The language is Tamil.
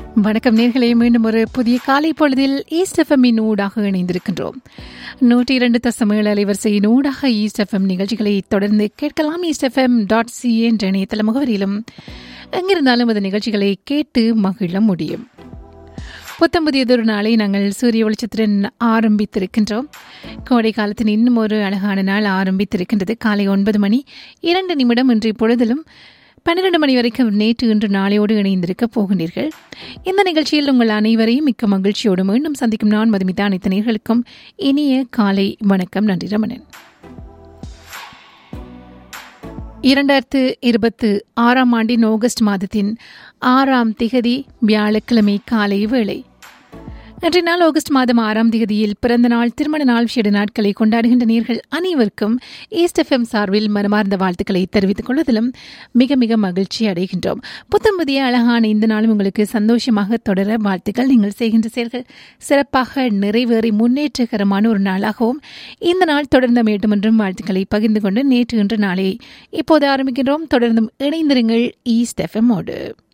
வணக்கம் நேர்களே மீண்டும் ஒரு புதிய காலை பொழுதில் ஈஸ்ட் எஃப்எம்மின் ஊடாக இணைந்திருக்கின்றோம் நூற்றி இரண்டு தசம் ஏழு அலைவரிசையின் ஊடாக ஈஸ்ட் எஃப்எம் நிகழ்ச்சிகளை தொடர்ந்து கேட்கலாம் ஈஸ்ட் எஃப்எம் டாட் சி என்ற இணையதள முகவரியிலும் எங்கிருந்தாலும் அந்த நிகழ்ச்சிகளை கேட்டு மகிழ முடியும் புத்தம் புதியதொரு நாளை நாங்கள் சூரிய வெளிச்சத்துடன் ஆரம்பித்திருக்கின்றோம் கோடை காலத்தின் இன்னும் ஒரு அழகான நாள் ஆரம்பித்திருக்கின்றது காலை ஒன்பது மணி இரண்டு நிமிடம் இன்றைய பொழுதிலும் பன்னிரண்டு மணி வரைக்கும் நேற்று இன்று நாளையோடு இணைந்திருக்க போகின்றீர்கள் இந்த நிகழ்ச்சியில் உங்கள் அனைவரையும் மிக்க மகிழ்ச்சியோடு மீண்டும் சந்திக்கும் நான் மதுமிதா அனைத்து நேர்களுக்கும் இனிய காலை வணக்கம் நன்றி ரமணன் இரண்டாயிரத்து இருபத்து ஆறாம் ஆண்டின் ஆகஸ்ட் மாதத்தின் ஆறாம் திகதி வியாழக்கிழமை காலை வேளை இன்றைய நாள் ஆகஸ்ட் மாதம் ஆறாம் தேதியில் பிறந்த நாள் திருமண நாள் விசேட நாட்களை கொண்டாடுகின்ற நேர்கள் அனைவருக்கும் ஈஸ்ட் எஃப்எம் சார்பில் மனமார்ந்த வாழ்த்துக்களை தெரிவித்துக் கொள்வதிலும் மிக மிக மகிழ்ச்சி அடைகின்றோம் புத்தம் புதிய அழகான இந்த நாளும் உங்களுக்கு சந்தோஷமாக தொடர வாழ்த்துக்கள் நீங்கள் செய்கின்ற செயல்கள் சிறப்பாக நிறைவேறி முன்னேற்றகரமான ஒரு நாளாகவும் இந்த நாள் தொடர்ந்த வேண்டும் என்றும் வாழ்த்துக்களை பகிர்ந்து கொண்டு நேற்று இன்று நாளை இப்போது ஆரம்பிக்கின்றோம் தொடர்ந்தும் இணைந்திருங்கள் ஈஸ்ட் எஃப்எம்மோடு